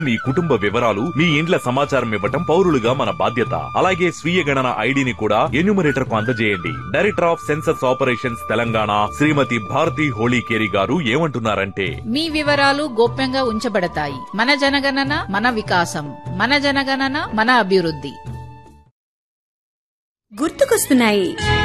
మీ కుటుంబ వివరాలు మీ ఇండ్ల సమాచారం ఇవ్వటం పౌరులుగా మన బాధ్యత అలాగే స్వీయ గణన ఐడిని కూడా ఎన్యూమరేటర్ కు అందజేయండి director of census operations Telangana Shrimati Bharati Holikeri గారు ఏమంటున్నారంటే మీ వివరాలు గోప్యంగా ఉంచబడతాయి మన జనగణన మన వికాసం మన జనగణన మన అభివృద్ధి గుర్తుకొస్తున్నాయి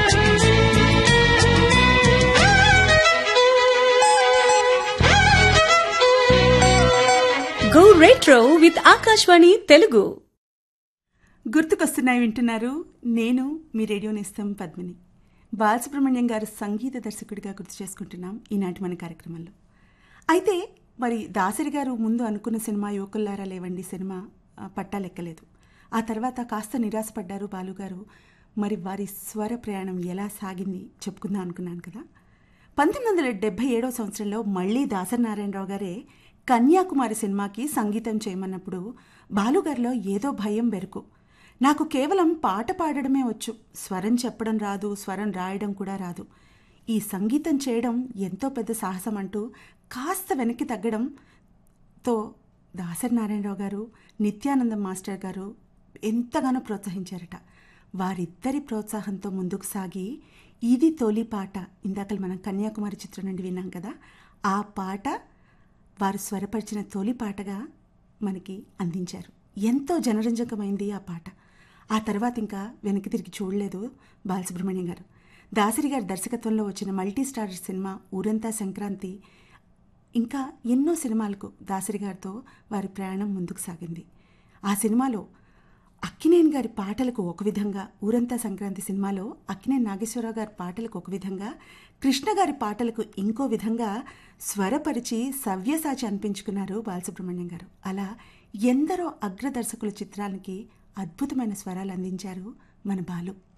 go retro with Akashvani Telugu గుర్తుకొస్తున్నాయి వింటున్నారు నేను మీ రేడియో నేస్తం పద్మిని బాలసుబ్రహ్మణ్యం గారు సంగీత దర్శకుడిగా గుర్తు చేసుకుంటున్నాం ఈనాటి మన కార్యక్రమంలో అయితే మరి దాసరి గారు ముందు అనుకున్న సినిమా యువకుల్లారా లేవండి సినిమా ఆ, పట్టాలెక్కలేదు ఆ తర్వాత కాస్త నిరాశపడ్డారు బాలుగారు మరి వారి స్వర ప్రయాణం ఎలా సాగింది చెప్పుకుందాం అనుకున్నాను కదా పంతొమ్మిది వందల డెబ్బై ఏడవ సంవత్సరంలో మళ్ళీ దాసరి నారాయణరావు గారే కన్యాకుమారి సినిమాకి సంగీతం చేయమన్నప్పుడు బాలుగారిలో ఏదో భయం బెరుకు నాకు కేవలం పాట పాడడమే వచ్చు స్వరం చెప్పడం రాదు స్వరం రాయడం కూడా రాదు ఈ సంగీతం చేయడం ఎంతో పెద్ద సాహసం అంటూ కాస్త వెనక్కి తగ్గడంతో దాసరి నారాయణరావు గారు నిత్యానందం మాస్టర్ గారు ఎంతగానో ప్రోత్సహించారట వారిద్దరి ప్రోత్సాహంతో ముందుకు సాగి ఇది తొలి పాట ఇందాక మనం కన్యాకుమారి చిత్రం నుండి విన్నాం కదా ఆ పాట వారు స్వరపరిచిన తొలి పాటగా మనకి అందించారు ఎంతో జనరంజకమైంది ఆ పాట ఆ తర్వాత ఇంకా వెనక్కి తిరిగి చూడలేదు బాలసుబ్రహ్మణ్యం గారు దాసరి గారి దర్శకత్వంలో వచ్చిన మల్టీ స్టారర్ సినిమా ఊరంతా సంక్రాంతి ఇంకా ఎన్నో సినిమాలకు దాసరి గారితో వారి ప్రయాణం ముందుకు సాగింది ఆ సినిమాలో అక్కినేని గారి పాటలకు ఒక విధంగా ఊరంతా సంక్రాంతి సినిమాలో అక్కినేని నాగేశ్వరరావు గారి పాటలకు ఒక విధంగా కృష్ణ గారి పాటలకు ఇంకో విధంగా స్వరపరిచి సవ్యసాచి అనిపించుకున్నారు బాలసుబ్రహ్మణ్యం గారు అలా ఎందరో అగ్రదర్శకుల చిత్రానికి అద్భుతమైన స్వరాలు అందించారు మన బాలు